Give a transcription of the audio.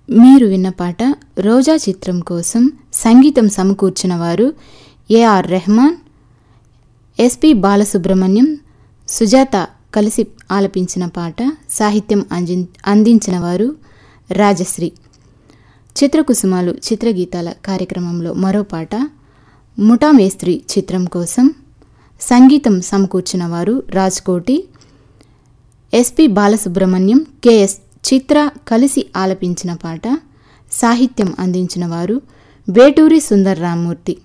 మీరు విన్న పాట రోజా చిత్రం కోసం సంగీతం సమకూర్చిన వారు ఏఆర్ రెహమాన్ ఎస్పి బాలసుబ్రహ్మణ్యం సుజాత కలిసి ఆలపించిన పాట సాహిత్యం అంది అందించిన వారు రాజశ్రీ చిత్రకుసుమాలు చిత్రగీతాల కార్యక్రమంలో మరో పాట ముఠామేస్త్రి చిత్రం కోసం సంగీతం సమకూర్చిన వారు రాజ్కోటి ఎస్పి బాలసుబ్రహ్మణ్యం కెఎస్ చిత్ర కలిసి ఆలపించిన పాట సాహిత్యం అందించిన వారు వేటూరి సుందర్ రామ్మూర్తి